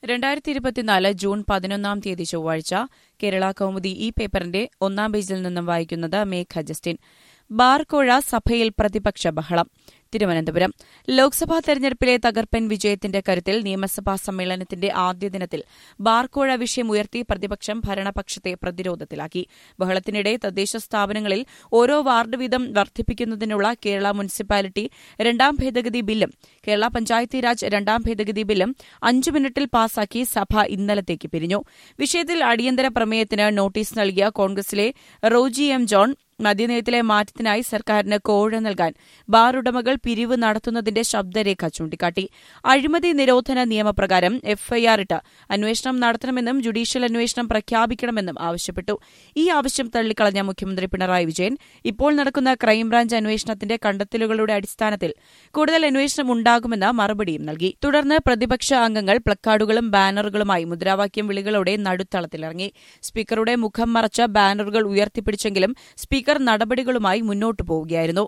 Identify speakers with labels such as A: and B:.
A: രണ്ടായിരത്തി ഇരുപത്തിനാല് ജൂൺ പതിനൊന്നാം തീയതി ചൊവ്വാഴ്ച കേരള കൗമുദി ഈ പേപ്പറിന്റെ ഒന്നാം പേജിൽ നിന്നും വായിക്കുന്നത് മേഘ ജസ്റ്റിൻ ബാർക്കോഴ സഭയിൽ പ്രതിപക്ഷ ബഹളം തിരുവനന്തപുരം ലോക്സഭാ തെരഞ്ഞെടുപ്പിലെ തകർപ്പൻ വിജയത്തിന്റെ കരുത്തിൽ നിയമസഭാ സമ്മേളനത്തിന്റെ ആദ്യ ദിനത്തിൽ ബാർക്കോഴ വിഷയം ഉയർത്തി പ്രതിപക്ഷം ഭരണപക്ഷത്തെ പ്രതിരോധത്തിലാക്കി ബഹളത്തിനിടെ തദ്ദേശ സ്ഥാപനങ്ങളിൽ ഓരോ വാർഡ് വീതം വർദ്ധിപ്പിക്കുന്നതിനുള്ള കേരള മുനിസിപ്പാലിറ്റി രണ്ടാം ഭേദഗതി ബില്ലും കേരള പഞ്ചായത്തി രാജ് രണ്ടാം ഭേദഗതി ബില്ലും അഞ്ചു മിനിറ്റിൽ പാസാക്കി സഭ ഇന്നലത്തേക്ക് പിരിഞ്ഞു വിഷയത്തിൽ അടിയന്തര പ്രമേയത്തിന് നോട്ടീസ് നൽകിയ കോൺഗ്രസിലെ റോജി എം ജോൺ മദ്യനയത്തിലെ മാറ്റത്തിനായി സർക്കാരിന് കോഴ നൽകാൻ ബാർ ഉടമകൾ പിരിവ് നടത്തുന്നതിന്റെ ശബ്ദരേഖ ചൂണ്ടിക്കാട്ടി അഴിമതി നിരോധന നിയമപ്രകാരം എഫ്ഐആർ ഇട്ട് അന്വേഷണം നടത്തണമെന്നും ജുഡീഷ്യൽ അന്വേഷണം പ്രഖ്യാപിക്കണമെന്നും ആവശ്യപ്പെട്ടു ഈ ആവശ്യം തള്ളിക്കളഞ്ഞ മുഖ്യമന്ത്രി പിണറായി വിജയൻ ഇപ്പോൾ നടക്കുന്ന ക്രൈംബ്രാഞ്ച് അന്വേഷണത്തിന്റെ കണ്ടെത്തലുകളുടെ അടിസ്ഥാനത്തിൽ കൂടുതൽ അന്വേഷണം ഉണ്ടാകുമെന്ന മറുപടിയും നൽകി തുടർന്ന് പ്രതിപക്ഷ അംഗങ്ങൾ പ്ലക്കാർഡുകളും ബാനറുകളുമായി മുദ്രാവാക്യം വിളികളോടെ നടുത്തളത്തിലിറങ്ങി സ്പീക്കറുടെ മുഖം മറച്ച ബാനറുകൾ ഉയർത്തിപ്പിടിച്ചെങ്കിലും സ്പീക്കർ നടപടികളുമായി മുന്നോട്ടു പോവുകയായിരുന്നു